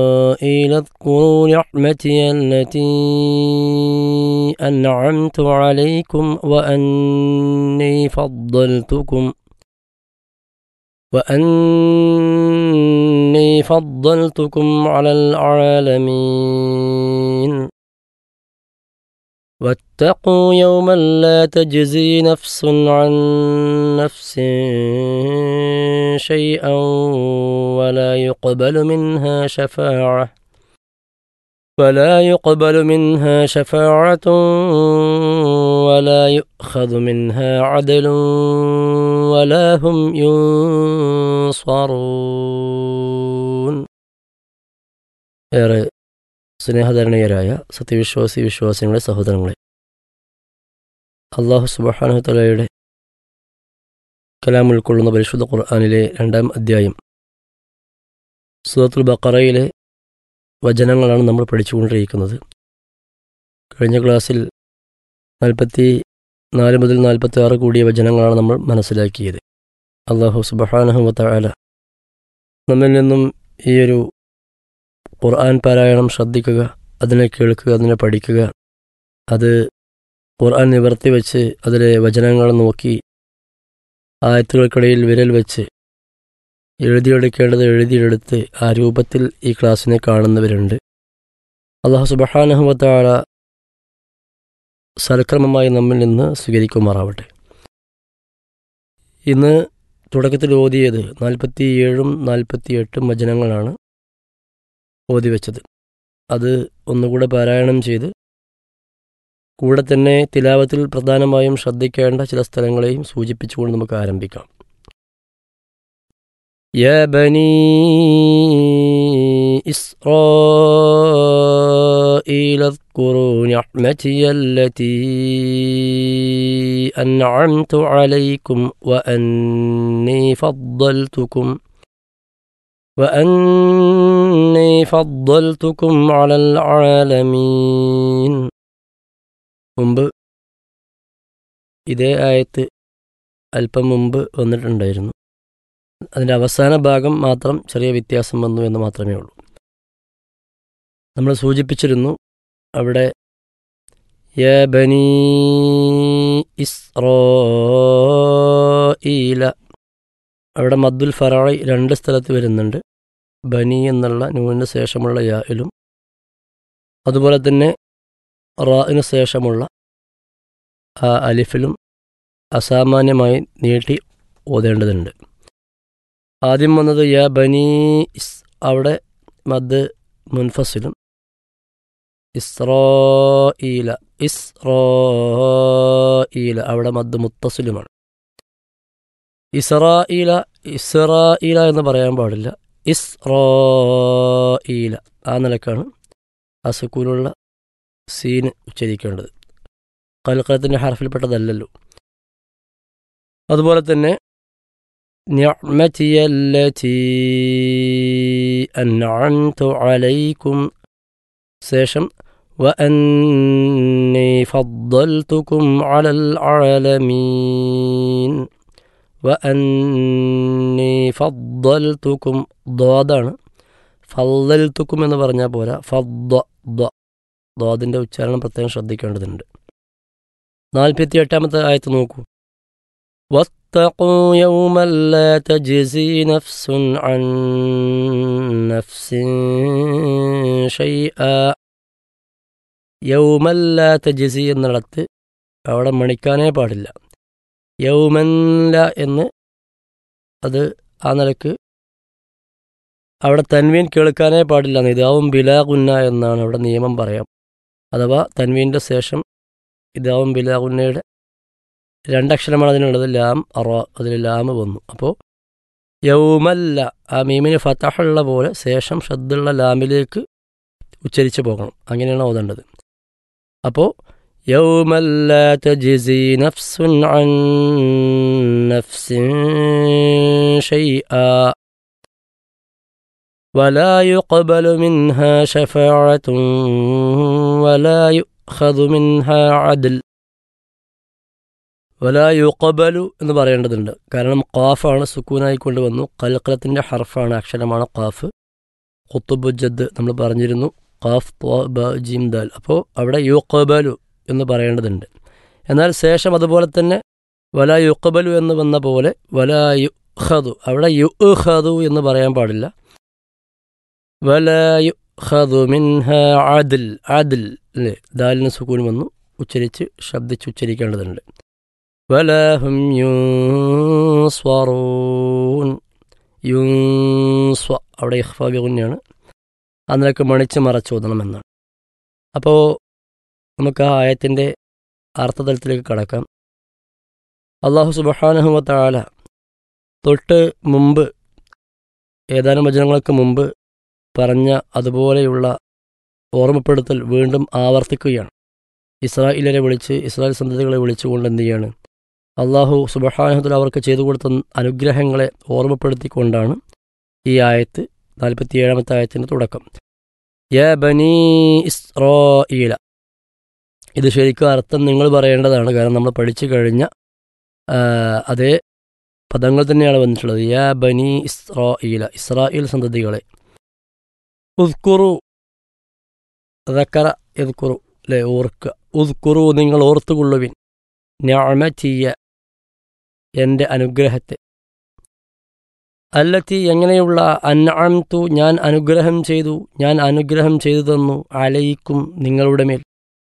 إسرائيل اذكروا نعمتي التي أنعمت عليكم وأني فضلتكم وأني فضلتكم على العالمين واتقوا يوما لا تجزي نفس عن نفس شيئا ولا يقبل منها شفاعة ولا يقبل منها شفاعة ولا يؤخذ منها عدل ولا هم ينصرون ഏറെ സ്നേഹധരണീയരായ സത്യവിശ്വാസി വിശ്വാസികളെ സഹോദരങ്ങളെ അള്ളാഹു സുബഹാനുത്തലയുടെ കലാം ഉൾക്കൊള്ളുന്ന പരിശുദ്ധ ഖുർആാനിലെ രണ്ടാം അധ്യായം സൂറത്തുൽ ബക്കറയിലെ വചനങ്ങളാണ് നമ്മൾ പഠിച്ചുകൊണ്ടിരിക്കുന്നത് കഴിഞ്ഞ ക്ലാസ്സിൽ നാൽപ്പത്തി നാല് മുതൽ നാൽപ്പത്തി ആറ് കൂടിയ വചനങ്ങളാണ് നമ്മൾ മനസ്സിലാക്കിയത് അള്ളാഹു സുബഹാനഹുവല നമ്മിൽ നിന്നും ഈ ഒരു ഖുർആൻ പാരായണം ശ്രദ്ധിക്കുക അതിനെ കേൾക്കുക അതിനെ പഠിക്കുക അത് ഖുർആൻ നിവർത്തി വെച്ച് അതിലെ വചനങ്ങൾ നോക്കി ആയത്തുകൾക്കിടയിൽ വിരൽ വെച്ച് എഴുതിയെടുക്കേണ്ടത് എഴുതിയെടുത്ത് ആ രൂപത്തിൽ ഈ ക്ലാസ്സിനെ കാണുന്നവരുണ്ട് അള്ളാഹു സുബഹാനഹുവത്താല സൽക്രമമായി നമ്മിൽ നിന്ന് സ്വീകരിക്കുമാറാവട്ടെ ഇന്ന് തുടക്കത്തിൽ ഓതിയത് നാൽപ്പത്തി ഏഴും നാൽപ്പത്തി എട്ടും വചനങ്ങളാണ് ഓതി വെച്ചത് അത് ഒന്നുകൂടെ പാരായണം ചെയ്ത് കൂടെ തന്നെ തിലാവത്തിൽ പ്രധാനമായും ശ്രദ്ധിക്കേണ്ട ചില സ്ഥലങ്ങളെയും സൂചിപ്പിച്ചുകൊണ്ട് നമുക്ക് ആരംഭിക്കാം يا بني إسرائيل اذكروا نعمتي التي أنعمت عليكم وأني فضلتكم وأني فضلتكم على العالمين മുമ്പ് ഇതേ ആയത്ത് അല്പം മുമ്പ് വന്നിട്ടുണ്ടായിരുന്നു അതിൻ്റെ അവസാന ഭാഗം മാത്രം ചെറിയ വ്യത്യാസം വന്നു എന്ന് മാത്രമേ ഉള്ളൂ നമ്മൾ സൂചിപ്പിച്ചിരുന്നു അവിടെ യ ബനി ഇസ്രോയില അവിടെ മദ്ദുൽ ഫറായി രണ്ട് സ്ഥലത്ത് വരുന്നുണ്ട് ബനി എന്നുള്ള നൂനിന് ശേഷമുള്ള യായിലും അതുപോലെ തന്നെ റായിന് ശേഷമുള്ള ആ അലിഫിലും അസാമാന്യമായി നീട്ടി ഓതേണ്ടതുണ്ട് ആദ്യം വന്നത് യ ബനി ഇസ് അവിടെ മദ് മുൻഫസിലും ഇസ്രോയില ഇസ്രോയില അവിടെ മദ് മുത്തസിലുമാണ് ഇസ്രായില ഇസ്രായില എന്ന് പറയാൻ പാടില്ല ഇസ്രോയില ആ നിലക്കാണ് ആ സുക്കൂനുള്ള സീന് ഉച്ചരിക്കേണ്ടത് കൽക്കലത്തിൻ്റെ ഹർഫിൽപ്പെട്ടതല്ലല്ലോ അതുപോലെ തന്നെ نعمتي التي أنعمت عليكم ശേഷം وأني فضلتكم على العالمين وأني فضلتكم ضادാണ് ഫല്ലൽത്തുക്കും എന്ന് പറഞ്ഞാൽ പോരാ ഫദ്ദ ദ്വാദിൻ്റെ ഉച്ചാരണം പ്രത്യേകം ശ്രദ്ധിക്കേണ്ടതുണ്ട് നാൽപ്പത്തി എട്ടാമത്തെ ആയത്ത് നോക്കൂ واتقوا يوما لا تجزي نفس عن نفس شيئا യൗമൻ ലാ തജിസി എന്നിടത്ത് അവിടെ മണിക്കാനേ പാടില്ല യൗമൻ ല എന്ന് അത് ആ നിലക്ക് അവിടെ തൻവീൻ കേൾക്കാനേ പാടില്ല ഇതാവും ബിലാഗുന്ന എന്നാണ് അവിടെ നിയമം പറയാം അഥവാ തൻവീൻ്റെ ശേഷം ഇതാവും ബിലാഗുന്നയുടെ രണ്ടക്ഷരമാണ് അതിനുള്ളത് ലാം അറ അതിൽ ലാമ് വന്നു അപ്പോൾ യൗമല്ല ആ മീമിന് ഫതഹുള്ള പോലെ ശേഷം ശ്രദ്ധുള്ള ലാമിലേക്ക് ഉച്ചരിച്ചു പോകണം അങ്ങനെയാണ് ഓതേണ്ടത് അപ്പോൾ യൗമല്ല തജിസി നഫ്സുൻ അൻ നഫ്സിൻ ഷൈആ ولا يقبل منها شفاعة ولا يؤخذ منها عدل വലാ യുക്കബലു എന്ന് പറയേണ്ടതുണ്ട് കാരണം ഖാഫാണ് സുക്കൂനായി കൊണ്ടുവന്നു കൽക്കലത്തിൻ്റെ ഹർഫാണ് അക്ഷരമാണ് ഖാഫ് ഖുത്തുബ് ജദ് നമ്മൾ പറഞ്ഞിരുന്നു ഖാഫ് ത്വ ബ ജിം ദാൽ അപ്പോൾ അവിടെ യുഖബലു എന്ന് പറയേണ്ടതുണ്ട് എന്നാൽ ശേഷം അതുപോലെ തന്നെ വല യുഖബലു എന്ന് വന്ന പോലെ വല യുഖദു അവിടെ യുഖദു എന്ന് പറയാൻ പാടില്ല വല യുഖദു മിൻഹ ആദിൽ ആദിൽ അല്ലേ ദാലിന് സുക്കൂൻ വന്നു ഉച്ചരിച്ച് ശബ്ദിച്ച് ഉച്ചരിക്കേണ്ടതുണ്ട് വലഹും യുസ്വറൂൻ യുസ്വ അവിടെ ഇഹ്ഫാബി കുഞ്ഞാണ് അതിനൊക്കെ മണിച്ച് മറച്ചോദണമെന്നാണ് അപ്പോൾ നമുക്ക് ആ ആയത്തിൻ്റെ അർത്ഥതലത്തിലേക്ക് കടക്കാം അള്ളാഹു സുബഹാനുഹുവത്താല തൊട്ട് മുമ്പ് ഏതാനും വചനങ്ങൾക്ക് മുമ്പ് പറഞ്ഞ അതുപോലെയുള്ള ഓർമ്മപ്പെടുത്തൽ വീണ്ടും ആവർത്തിക്കുകയാണ് ഇസ്രായേലരെ വിളിച്ച് ഇസ്രായേൽ സന്തതികളെ വിളിച്ചുകൊണ്ട് എന്ത് ചെയ്യാണ് അള്ളാഹു സുബഹാനുഹത്തിൽ അവർക്ക് ചെയ്തു കൊടുത്ത അനുഗ്രഹങ്ങളെ ഓർമ്മപ്പെടുത്തിക്കൊണ്ടാണ് ഈ ആയത്ത് നാൽപ്പത്തിയേഴാമത്തെ ആയത്തിൻ്റെ തുടക്കം യ ബനി ഇസ്രോയില ഇത് ശരിക്കും അർത്ഥം നിങ്ങൾ പറയേണ്ടതാണ് കാരണം നമ്മൾ പഠിച്ചു കഴിഞ്ഞ അതേ പദങ്ങൾ തന്നെയാണ് വന്നിട്ടുള്ളത് യ ബനി ഇസ്രോയില ഇസ്രായേൽ സന്തതികളെ ഉദ്കുറു ദക്കറ എദ്കുറു അല്ലെ ഓർക്കുക ഉദ്കുറു നിങ്ങൾ ഓർത്തുകൊള്ളുവിൻ ഞാമറ്റിയ എൻ്റെ അനുഗ്രഹത്തെ അല്ലത്തി എങ്ങനെയുള്ള അൻഅംതു ഞാൻ അനുഗ്രഹം ചെയ്തു ഞാൻ അനുഗ്രഹം ചെയ്തു തന്നു അലയിക്കും നിങ്ങളുടെ മേൽ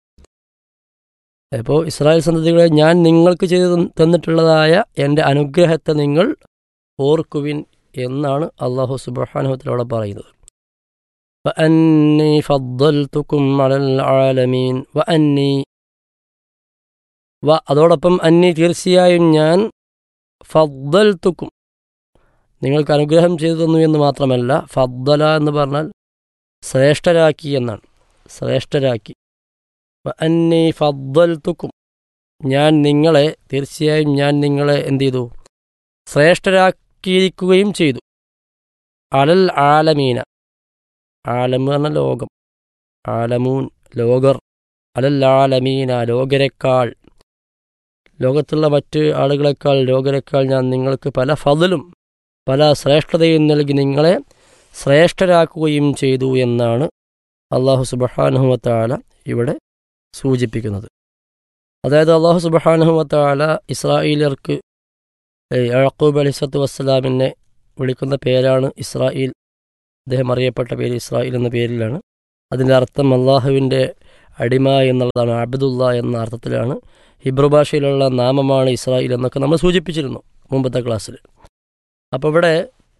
അപ്പോൾ ഇസ്രായേൽ സന്തതികളെ ഞാൻ നിങ്ങൾക്ക് ചെയ്തു തന്നിട്ടുള്ളതായ എൻ്റെ അനുഗ്രഹത്തെ നിങ്ങൾ ഓർക്കുവിൻ എന്നാണ് അള്ളാഹു സുബാനുഹത്തിലൂടെ പറയുന്നത് وأني فضلتكم على العالمين وأني വ അതോടൊപ്പം അന്നി തീർച്ചയായും ഞാൻ ഫദ്ദൽത്തുക്കും നിങ്ങൾക്ക് അനുഗ്രഹം ചെയ്തു തന്നു എന്ന് മാത്രമല്ല ഫദ്ദല എന്ന് പറഞ്ഞാൽ ശ്രേഷ്ഠരാക്കി എന്നാണ് ശ്രേഷ്ഠരാക്കി അന്നി ഫദ്ദൽത്തുക്കും ഞാൻ നിങ്ങളെ തീർച്ചയായും ഞാൻ നിങ്ങളെ എന്ത് ചെയ്തു ശ്രേഷ്ഠരാക്കിയിരിക്കുകയും ചെയ്തു അലൽ ആലമീന ആലം എന്ന് പറഞ്ഞ ലോകം ആലമൂൻ ലോകർ അലൽ ആലമീന ലോകരെക്കാൾ ലോകത്തുള്ള മറ്റ് ആളുകളെക്കാൾ ലോകരെക്കാൾ ഞാൻ നിങ്ങൾക്ക് പല ഫതിലും പല ശ്രേഷ്ഠതയും നൽകി നിങ്ങളെ ശ്രേഷ്ഠരാക്കുകയും ചെയ്തു എന്നാണ് അള്ളാഹു സുബഹാനുഹുവത്താല ഇവിടെ സൂചിപ്പിക്കുന്നത് അതായത് അള്ളാഹു സുബഹാനുഹുവത്താല ഇസ്രായേലർക്ക് യഴക്കൂബ് അലിസത്ത് വസ്സലാമിനെ വിളിക്കുന്ന പേരാണ് ഇസ്രായേൽ അദ്ദേഹം അറിയപ്പെട്ട പേര് ഇസ്രായേൽ എന്ന പേരിലാണ് അതിൻ്റെ അർത്ഥം അള്ളാഹുവിൻ്റെ അടിമ എന്നുള്ളതാണ് അബ്ദുള്ള എന്ന അർത്ഥത്തിലാണ് ഹിബ്രു ഭാഷയിലുള്ള നാമമാണ് ഇസ്രായേൽ എന്നൊക്കെ നമ്മൾ സൂചിപ്പിച്ചിരുന്നു മുമ്പത്തെ ക്ലാസ്സിൽ അപ്പോൾ ഇവിടെ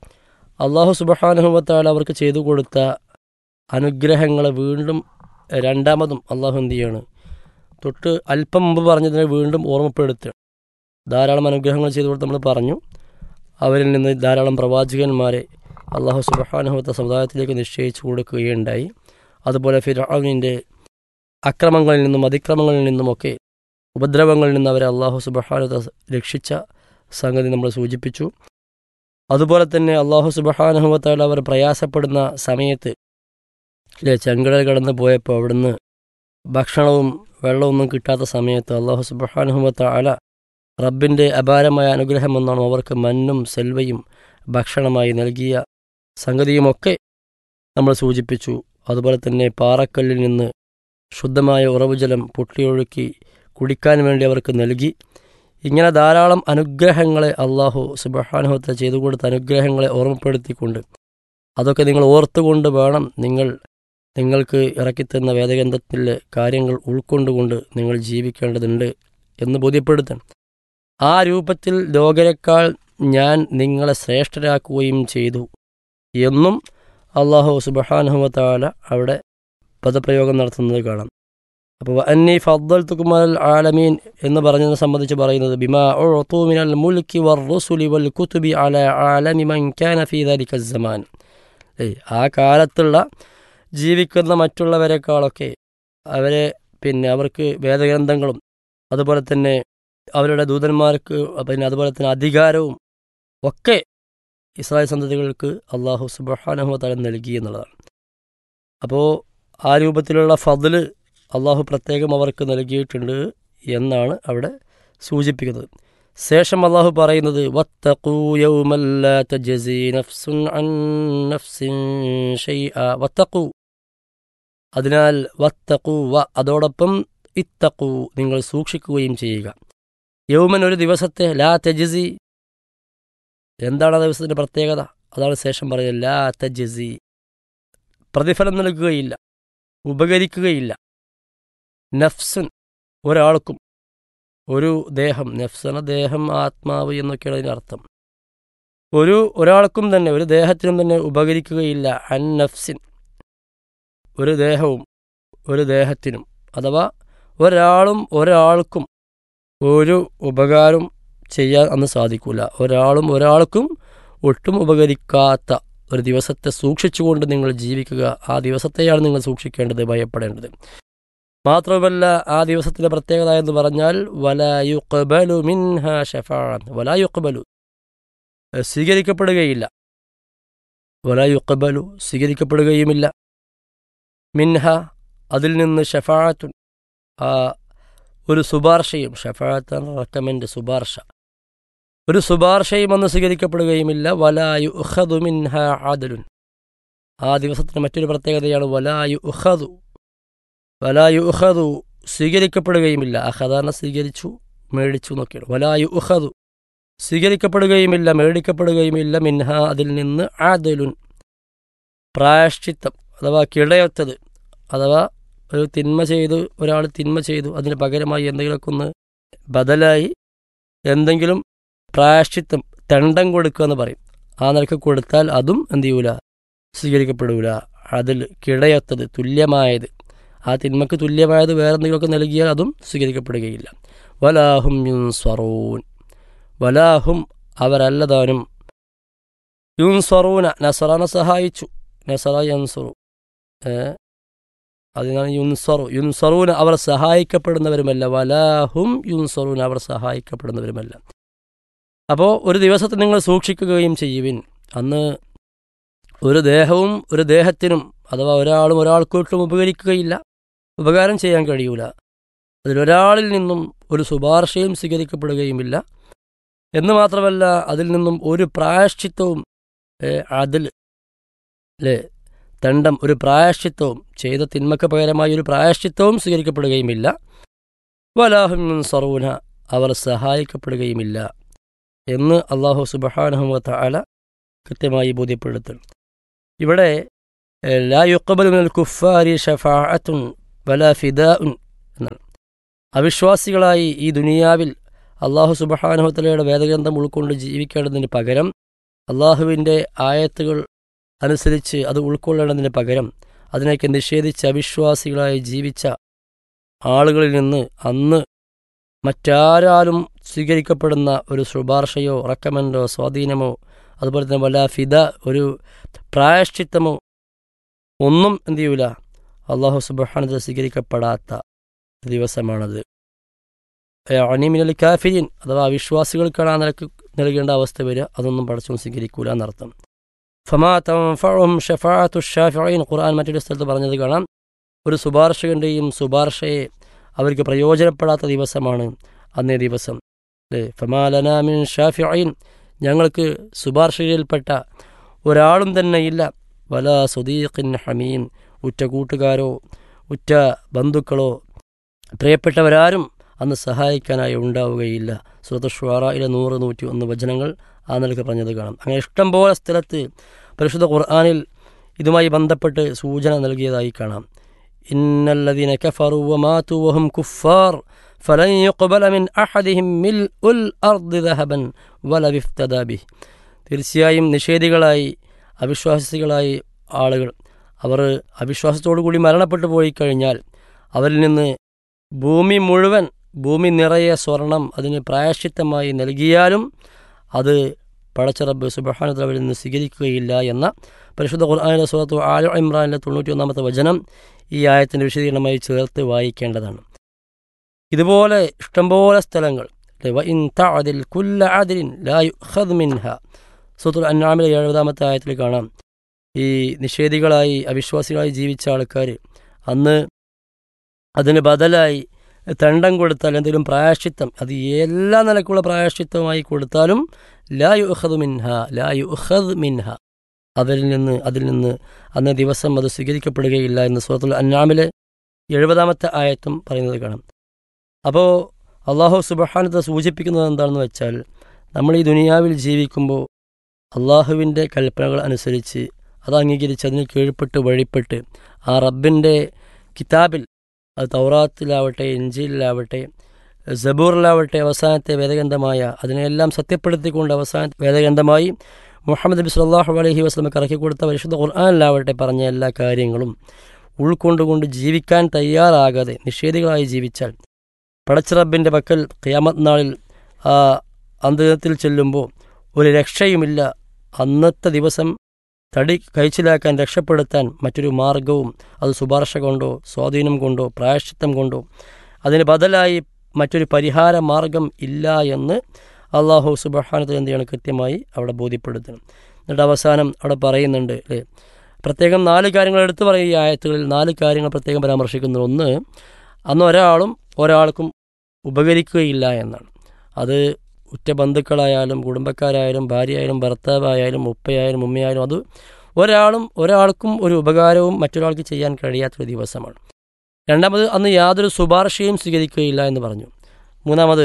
അള്ളാഹു സുബഹാനുഭവത്താൽ അവർക്ക് ചെയ്തു കൊടുത്ത അനുഗ്രഹങ്ങളെ വീണ്ടും രണ്ടാമതും അള്ളാഹു എന്ത് ചെയ്യാണ് തൊട്ട് അല്പം മുമ്പ് പറഞ്ഞതിനെ വീണ്ടും ഓർമ്മപ്പെടുത്തുക ധാരാളം അനുഗ്രഹങ്ങൾ ചെയ്തു കൊടുത്ത് നമ്മൾ പറഞ്ഞു അവരിൽ നിന്ന് ധാരാളം പ്രവാചകന്മാരെ അള്ളാഹു സുബഹാനുഭവത്തെ സമുദായത്തിലേക്ക് നിശ്ചയിച്ചു കൊടുക്കുകയുണ്ടായി അതുപോലെ ഫിറാവിൻ്റെ അക്രമങ്ങളിൽ നിന്നും അതിക്രമങ്ങളിൽ നിന്നുമൊക്കെ ഉപദ്രവങ്ങളിൽ നിന്ന് അവരെ അള്ളാഹു സുബഹാനുത രക്ഷിച്ച സംഗതി നമ്മൾ സൂചിപ്പിച്ചു അതുപോലെ തന്നെ അള്ളാഹു സുബഹാനുഭവത്താൽ അവർ പ്രയാസപ്പെടുന്ന സമയത്ത് ഇല്ലേ ചെങ്കടൽ കടന്ന് പോയപ്പോൾ അവിടുന്ന് ഭക്ഷണവും വെള്ളമൊന്നും കിട്ടാത്ത സമയത്ത് അള്ളാഹു സുബഹാനുഭവത്താല റബ്ബിൻ്റെ അപാരമായ അനുഗ്രഹമെന്നാണ് അവർക്ക് മന്നും സെൽവയും ഭക്ഷണമായി നൽകിയ സംഗതിയുമൊക്കെ നമ്മൾ സൂചിപ്പിച്ചു അതുപോലെ തന്നെ പാറക്കല്ലിൽ നിന്ന് ശുദ്ധമായ ഉറവുജലം പൊട്ടിയൊഴുക്കി കുടിക്കാൻ വേണ്ടി അവർക്ക് നൽകി ഇങ്ങനെ ധാരാളം അനുഗ്രഹങ്ങളെ അള്ളാഹു സുബഹാനുഹത്തെ ചെയ്തു കൊടുത്ത അനുഗ്രഹങ്ങളെ ഓർമ്മപ്പെടുത്തിക്കൊണ്ട് അതൊക്കെ നിങ്ങൾ ഓർത്തുകൊണ്ട് വേണം നിങ്ങൾ നിങ്ങൾക്ക് ഇറക്കിത്തന്ന വേദഗ്രന്ഥത്തിലെ കാര്യങ്ങൾ ഉൾക്കൊണ്ടുകൊണ്ട് നിങ്ങൾ ജീവിക്കേണ്ടതുണ്ട് എന്ന് ബോധ്യപ്പെടുത്തണം ആ രൂപത്തിൽ ലോകരെക്കാൾ ഞാൻ നിങ്ങളെ ശ്രേഷ്ഠരാക്കുകയും ചെയ്തു എന്നും അള്ളാഹു സുബഹാനുഹത്താല അവിടെ പദപ്രയോഗം നടത്തുന്നത് കാണാം അപ്പോൾ അന്നി ഫദ്ദൽ തുക്കുമൽ ആലമീൻ എന്ന് പറഞ്ഞതിനെ സംബന്ധിച്ച് പറയുന്നത് ബിമാ മിനൽ മുൽക്കി വർ റുസുലി വൽ കുതുബി അല ആലമി മൻ കാന ഫീ ദാലിക സമാൻ ഏയ് ആ കാലത്തുള്ള ജീവിക്കുന്ന മറ്റുള്ളവരെക്കാളൊക്കെ അവരെ പിന്നെ അവർക്ക് വേദഗ്രന്ഥങ്ങളും അതുപോലെ തന്നെ അവരുടെ ദൂതന്മാർക്ക് പിന്നെ അതുപോലെ തന്നെ അധികാരവും ഒക്കെ ഇസ്രായേൽ സന്തതികൾക്ക് അള്ളാഹു സുബഹാനഹുതല നൽകി എന്നുള്ളതാണ് അപ്പോൾ ആ രൂപത്തിലുള്ള ഫضല് അള്ളാഹു പ്രത്യേകം അവർക്ക് നൽകിയിട്ടുണ്ട് എന്നാണ് അവിടെ സൂചിപ്പിക്കുന്നത് ശേഷം അള്ളാഹു പറയുന്നത് വത്തഖൂ യൗമൻ ലാ തജ്സി നഫ്സുൻ അൻ നഫ്സിൻ ഷൈഅ വത്തഖൂ അതിനാൽ വത്തഖൂ വ അതോടൊപ്പം ഇത്തഖൂ നിങ്ങൾ സൂക്ഷിക്കുകയും ചെയ്യുക യൗമൻ ഒരു ദിവസത്തെ ലാ തജ്സി എന്താണ് ആ ദിവസത്തിന്റെ പ്രത്യേകത അതാണ് ശേഷം പറയുന്നത് ലാ തജ്സി പ്രതിഫലം നൽകുകയില്ല ഉപകരിക്കുകയില്ല നഫ്സുൻ ഒരാൾക്കും ഒരു ദേഹം നഫ്സന ദേഹം ആത്മാവ് എന്നൊക്കെയാണ് അതിൻ്റെ അർത്ഥം ഒരു ഒരാൾക്കും തന്നെ ഒരു ദേഹത്തിനും തന്നെ ഉപകരിക്കുകയില്ല അൻ നഫ്സിൻ ഒരു ദേഹവും ഒരു ദേഹത്തിനും അഥവാ ഒരാളും ഒരാൾക്കും ഒരു ഉപകാരം ചെയ്യാൻ അന്ന് സാധിക്കില്ല ഒരാളും ഒരാൾക്കും ഒട്ടും ഉപകരിക്കാത്ത ഒരു ദിവസത്തെ സൂക്ഷിച്ചുകൊണ്ട് നിങ്ങൾ ജീവിക്കുക ആ ദിവസത്തെയാണ് നിങ്ങൾ സൂക്ഷിക്കേണ്ടത് ഭയപ്പെടേണ്ടത് മാത്രമല്ല ആ ദിവസത്തിന്റെ പ്രത്യേകത എന്ന് പറഞ്ഞാൽ വലായുക്കബലു മിൻഹ ഷഫാൻ വലായുക്കബലു സ്വീകരിക്കപ്പെടുകയില്ല വലായുക്കബലു സ്വീകരിക്കപ്പെടുകയുമില്ല മിൻഹ അതിൽ നിന്ന് ഷഫാത്തുൻ ആ ഒരു ശുപാർശയും ഷഫാത്തൻ റെക്കമെൻഡ് ശുപാർശ ഒരു ശുപാർശയും അന്ന് സ്വീകരിക്കപ്പെടുകയുമില്ല വലായു ഉഹദു മിൻഹ ആദലുൻ ആ ദിവസത്തിന് മറ്റൊരു പ്രത്യേകതയാണ് വലായു ഉഹദു വലായു ഉഹദു സ്വീകരിക്കപ്പെടുകയുമില്ല അഹദാന സ്വീകരിച്ചു മേടിച്ചു എന്നൊക്കെയാണ് വലായു ഉഹദു സ്വീകരിക്കപ്പെടുകയുമില്ല മേടിക്കപ്പെടുകയുമില്ല മിൻഹ അതിൽ നിന്ന് ആദലുൻ പ്രായശ്ചിത്തം അഥവാ കിടയൊത്തത് അഥവാ ഒരു തിന്മ ചെയ്തു ഒരാൾ തിന്മ ചെയ്തു അതിന് പകരമായി എന്തെങ്കിലുമൊക്കെ ഒന്ന് ബദലായി എന്തെങ്കിലും പ്രായശ്ചിത്തം തെണ്ടം കൊടുക്കുക എന്ന് പറയും ആ നിലക്ക് കൊടുത്താൽ അതും എന്ത് ചെയ്യൂല സ്വീകരിക്കപ്പെടൂല അതിൽ കിടയൊത്തത് തുല്യമായത് ആ തിന്മക്ക് തുല്യമായത് വേറെ എന്തെങ്കിലുമൊക്കെ നൽകിയാൽ അതും സ്വീകരിക്കപ്പെടുകയില്ല വലാഹും യുൻസ്വറൂൻ വലാഹും അവരല്ലതാനും യുൻസ്വറൂന നസറാനെ സഹായിച്ചു നസറ യൻസുറു അതിനാണ് യുൻസറു യുൻസറൂന അവർ സഹായിക്കപ്പെടുന്നവരുമല്ല വലാഹും യുൻസറൂന അവർ സഹായിക്കപ്പെടുന്നവരുമല്ല അപ്പോൾ ഒരു ദിവസത്തെ നിങ്ങൾ സൂക്ഷിക്കുകയും ചെയ്യുവിൻ അന്ന് ഒരു ദേഹവും ഒരു ദേഹത്തിനും അഥവാ ഒരാളും ഒരാൾക്കൊട്ടും ഉപകരിക്കുകയില്ല ഉപകാരം ചെയ്യാൻ കഴിയൂല അതിലൊരാളിൽ നിന്നും ഒരു ശുപാർശയും സ്വീകരിക്കപ്പെടുകയുമില്ല എന്ന് മാത്രമല്ല അതിൽ നിന്നും ഒരു പ്രായശ്ചിത്തവും അതിൽ അല്ലേ തണ്ടം ഒരു പ്രായശ്ചിത്തവും ചെയ്ത തിന്മക്ക് പകരമായി ഒരു പ്രായശ്ചിത്തവും സ്വീകരിക്കപ്പെടുകയുമില്ല വലാഹും സറൂന അവർ സഹായിക്കപ്പെടുകയുമില്ല എന്ന് അള്ളാഹു സുബഹാനഹുമത്ത അല കൃത്യമായി ബോധ്യപ്പെടുത്തുന്നു ഇവിടെ ലാ യുക്കബൽ മിനൽ കുഫാരി ഷഫാഅത്തുൻ വല ഫിദാഉൻ എന്നാണ് അവിശ്വാസികളായി ഈ ദുനിയാവിൽ അള്ളാഹു സുബഹാനഹുത്തലയുടെ വേദഗ്രന്ഥം ഉൾക്കൊണ്ട് ജീവിക്കേണ്ടതിന് പകരം അള്ളാഹുവിൻ്റെ ആയത്തുകൾ അനുസരിച്ച് അത് ഉൾക്കൊള്ളേണ്ടതിന് പകരം അതിനൊക്കെ നിഷേധിച്ച് അവിശ്വാസികളായി ജീവിച്ച ആളുകളിൽ നിന്ന് അന്ന് മറ്റാരാലും സ്വീകരിക്കപ്പെടുന്ന ഒരു ശുപാർശയോ റെക്കമെൻഡോ സ്വാധീനമോ അതുപോലെ തന്നെ വല്ല ഫിദ ഒരു പ്രായശ്ചിത്തമോ ഒന്നും എന്ത് ചെയ്യൂല അള്ളാഹു സുബാനത് സ്വീകരിക്കപ്പെടാത്ത ദിവസമാണത് അനിമിനൽ കാഫിരിൻ അഥവാ അവിശ്വാസികൾക്കാണ് ആ നിലക്ക് നൽകേണ്ട അവസ്ഥ വരിക അതൊന്നും പടച്ചും സ്വീകരിക്കൂല എന്നർത്ഥം ഫമാ തംഫഉം ഷഫാഅത്തു ഷാഫിഈൻ ഖുർആൻ മറ്റൊരു സ്ഥലത്ത് പറഞ്ഞത് കാണാം ഒരു ശുപാർശകന്റെയും ശുപാർശയെ അവർക്ക് പ്രയോജനപ്പെടാത്ത ദിവസമാണ് അന്നേ ദിവസം അല്ലേ ഫമാലനാമിൻ ഷാഫിഈൻ ഞങ്ങൾക്ക് ശുപാർശയിൽപ്പെട്ട ഒരാളും തന്നെ ഇല്ല വല സുദീഖിൻ ഹമീം ഉറ്റ കൂട്ടുകാരോ ഉറ്റ ബന്ധുക്കളോ പ്രിയപ്പെട്ടവരാരും അന്ന് സഹായിക്കാനായി ഉണ്ടാവുകയില്ല സുഹൃത്ത് ഷ്വാറയിലെ നൂറ് നൂറ്റി ഒന്ന് വചനങ്ങൾ ആ നിലക്ക് പറഞ്ഞത് കാണാം അങ്ങനെ ഇഷ്ടംപോലെ സ്ഥലത്ത് പരിശുദ്ധ ഖുർആാനിൽ ഇതുമായി ബന്ധപ്പെട്ട് സൂചന നൽകിയതായി കാണാം ഇന്നല്ലദീന കഫറു വമാതു വഹും കുഫാർ ഫലൻ യുഖ്ബല മിൻ അഹദിഹിം മിൽ ഉൽ അർദ് ദഹബൻ വല വിഫ്തദാ ബിഹി തീർച്ചയായും നിഷേധികളായി അവിശ്വാസികളായി ആളുകൾ അവർ അവിശ്വാസത്തോടു കൂടി മരണപ്പെട്ടു പോയി കഴിഞ്ഞാൽ അവരിൽ നിന്ന് ഭൂമി മുഴുവൻ ഭൂമി നിറയെ സ്വർണം അതിന് പ്രായശ്ചിത്തമായി നൽകിയാലും അത് പടച്ചറബ് സുബഹാനത്ത് അവരിൽ നിന്ന് സ്വീകരിക്കുകയില്ല എന്ന പരിശുദ്ധ ഖുർആാനിലെ സുഹൃത്തു ആലു ഇമ്രാനിലെ തൊണ്ണൂറ്റി ഒന്നാമത്തെ വചനം ഈ ആയത്തിൻ്റെ വിശദീകരണമായി ചേർത്ത് വായിക്കേണ്ടതാണ് ഇതുപോലെ ഇഷ്ടംപോലെ സ്ഥലങ്ങൾ സുത്തുൽ അന്നാമിലെ എഴുപതാമത്തെ ആയത്തിൽ കാണാം ഈ നിഷേധികളായി അവിശ്വാസികളായി ജീവിച്ച ആൾക്കാർ അന്ന് അതിന് ബദലായി തണ്ടം കൊടുത്താൽ എന്തെങ്കിലും പ്രായശ്ചിത്തം അത് എല്ലാ നിലക്കുള്ള പ്രായശ്ചിത്തമായി കൊടുത്താലും ലാ യു ഉഹദ് മിൻഹ ലാ യു ഉഹദ് മിൻഹ അതിൽ നിന്ന് അതിൽ നിന്ന് അന്ന് ദിവസം അത് സ്വീകരിക്കപ്പെടുകയില്ല എന്ന് സുഹൃത്തുൽ അന്നാമിലെ എഴുപതാമത്തെ ആയത്തും പറയുന്നത് കാണാം അപ്പോൾ അള്ളാഹു സുബഹാനത്തെ സൂചിപ്പിക്കുന്നത് എന്താണെന്ന് വെച്ചാൽ നമ്മൾ ഈ ദുനിയാവിൽ ജീവിക്കുമ്പോൾ അള്ളാഹുവിൻ്റെ കൽപ്പനകൾ അനുസരിച്ച് അത് അംഗീകരിച്ച് അതിന് കീഴ്പ്പെട്ട് വഴിപ്പെട്ട് ആ റബ്ബിൻ്റെ കിതാബിൽ അത് തൗറാത്തിലാവട്ടെ ഇഞ്ചിയിലാവട്ടെ സബൂറിലാവട്ടെ അവസാനത്തെ വേദഗ്രന്ഥമായ അതിനെല്ലാം സത്യപ്പെടുത്തിക്കൊണ്ട് അവസാന വേദഗ്രന്ഥമായി മുഹമ്മദ് നബി സല്ലാഹു അലഹി വസ്ലമക്ക് ഇറക്കി കൊടുത്ത പരിശുദ്ധ ഖുർആാനിലാവട്ടെ പറഞ്ഞ എല്ലാ കാര്യങ്ങളും ഉൾക്കൊണ്ടുകൊണ്ട് ജീവിക്കാൻ തയ്യാറാകാതെ നിഷേധികളായി ജീവിച്ചാൽ പടച്ചിറബിൻ്റെ പക്കൽ ഖിയാമത് നാളിൽ ആ അന്ത്യത്തിൽ ചെല്ലുമ്പോൾ ഒരു രക്ഷയുമില്ല അന്നത്തെ ദിവസം തടി കഴിച്ചിലാക്കാൻ രക്ഷപ്പെടുത്താൻ മറ്റൊരു മാർഗവും അത് ശുപാർശ കൊണ്ടോ സ്വാധീനം കൊണ്ടോ പ്രായശ്ചിത്തം കൊണ്ടോ അതിന് ബദലായി മറ്റൊരു പരിഹാര മാർഗം ഇല്ല എന്ന് അള്ളാഹു സുബഹാനത്തിൽ എന്ത് ചെയ്യണം കൃത്യമായി അവിടെ ബോധ്യപ്പെടുത്തണം എന്നിട്ട് അവസാനം അവിടെ പറയുന്നുണ്ട് അല്ലേ പ്രത്യേകം നാല് കാര്യങ്ങൾ എടുത്തു പറയുക ഈ ആയത്തുകളിൽ നാല് കാര്യങ്ങൾ പ്രത്യേകം പരാമർശിക്കുന്നു ഒന്ന് അന്ന് ഒരാളും ഒരാൾക്കും ഉപകരിക്കുകയില്ല എന്നാണ് അത് ഉറ്റ ബന്ധുക്കളായാലും കുടുംബക്കാരായാലും ഭാര്യയായാലും ഭർത്താവായാലും ഉപ്പയായാലും ഉമ്മയായാലും അത് ഒരാളും ഒരാൾക്കും ഒരു ഉപകാരവും മറ്റൊരാൾക്ക് ചെയ്യാൻ കഴിയാത്തൊരു ദിവസമാണ് രണ്ടാമത് അന്ന് യാതൊരു ശുപാർശയും സ്വീകരിക്കുകയില്ല എന്ന് പറഞ്ഞു മൂന്നാമത്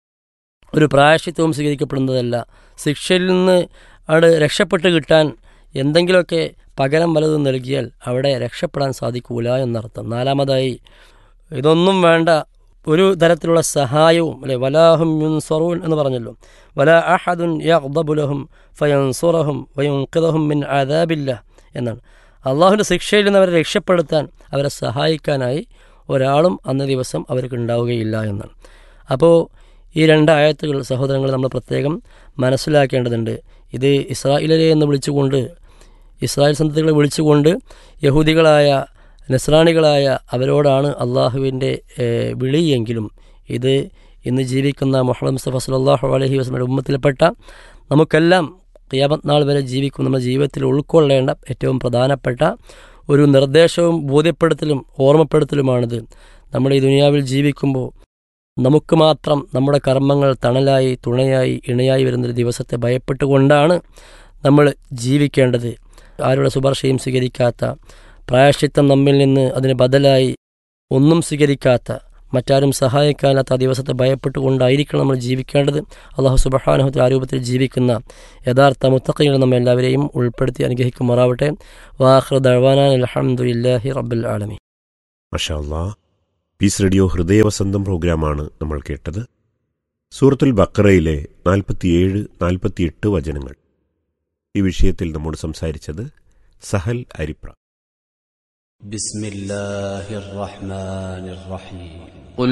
ഒരു പ്രായശ്ചിത്വവും സ്വീകരിക്കപ്പെടുന്നതല്ല ശിക്ഷയിൽ നിന്ന് അവിടെ രക്ഷപ്പെട്ട് കിട്ടാൻ എന്തെങ്കിലുമൊക്കെ പകരം വലതും നൽകിയാൽ അവിടെ രക്ഷപ്പെടാൻ സാധിക്കൂല എന്നർത്ഥം നാലാമതായി ഇതൊന്നും വേണ്ട ഒരു തരത്തിലുള്ള സഹായവും അല്ലെ വലാഹും യുൻസറൂൻ എന്ന് പറഞ്ഞല്ലോ വല അഹദുൻ യഹ്ദബുലഹും ഫയൻസുറഹും വയുൻഖിദഹും മിൻ അദാബില്ല എന്നാണ് അള്ളാഹുവിൻ്റെ ശിക്ഷയിൽ നിന്ന് അവരെ രക്ഷപ്പെടുത്താൻ അവരെ സഹായിക്കാനായി ഒരാളും അന്ന ദിവസം അവർക്ക് ഉണ്ടാവുകയില്ല എന്നാണ് അപ്പോൾ ഈ രണ്ട് ആയത്തുകൾ സഹോദരങ്ങൾ നമ്മൾ പ്രത്യേകം മനസ്സിലാക്കേണ്ടതുണ്ട് ഇത് ഇസ്രായേലരെ എന്ന് വിളിച്ചുകൊണ്ട് ഇസ്രായേൽ സന്തതികളെ വിളിച്ചുകൊണ്ട് യഹൂദികളായ നസ്രാണികളായ അവരോടാണ് അള്ളാഹുവിൻ്റെ വിളിയെങ്കിലും ഇത് ഇന്ന് ജീവിക്കുന്ന മുഹമ്മദ് മുസ്തഫ സലാഹു അലഹി വസ്ലമയുടെ ഉമ്മത്തിൽപ്പെട്ട നമുക്കെല്ലാം ഖിയാമത് നാൾ വരെ ജീവിക്കും നമ്മുടെ ജീവിതത്തിൽ ഉൾക്കൊള്ളേണ്ട ഏറ്റവും പ്രധാനപ്പെട്ട ഒരു നിർദ്ദേശവും ബോധ്യപ്പെടുത്തലും ഓർമ്മപ്പെടുത്തലുമാണിത് നമ്മൾ ഈ ദുനിയാവിൽ ജീവിക്കുമ്പോൾ നമുക്ക് മാത്രം നമ്മുടെ കർമ്മങ്ങൾ തണലായി തുണയായി ഇണയായി വരുന്നൊരു ദിവസത്തെ ഭയപ്പെട്ടുകൊണ്ടാണ് നമ്മൾ ജീവിക്കേണ്ടത് ആരുടെ ശുപാർശയും സ്വീകരിക്കാത്ത പ്രായശ്ചിത്തം നമ്മിൽ നിന്ന് അതിന് ബദലായി ഒന്നും സ്വീകരിക്കാത്ത മറ്റാരും സഹായിക്കാനാത്ത ആ ദിവസത്തെ ഭയപ്പെട്ടുകൊണ്ടായിരിക്കണം നമ്മൾ ജീവിക്കേണ്ടത് അള്ളാഹു സുബഹാനുഹത്തിൽ ആ രൂപത്തിൽ ജീവിക്കുന്ന യഥാർത്ഥ മുത്തഖീങ്ങൾ നമ്മെ എല്ലാവരെയും ഉൾപ്പെടുത്തി അനുഗ്രഹിക്കുമാറാവട്ടെ വാഹ്റ ദഴവാനാൻ അലഹമുല്ലാഹി റബ്ബുൽ ആലമി മഷാ പീസ് റേഡിയോ ഹൃദയവസന്തം പ്രോഗ്രാമാണ് നമ്മൾ കേട്ടത് സൂറത്തുൽ ബക്കറയിലെ നാൽപ്പത്തിയേഴ് നാൽപ്പത്തിയെട്ട് വചനങ്ങൾ ഈ വിഷയത്തിൽ നമ്മോട് സംസാരിച്ചത് സഹൽ അരിപ്ര بسم الله الرحمن الرحيم قل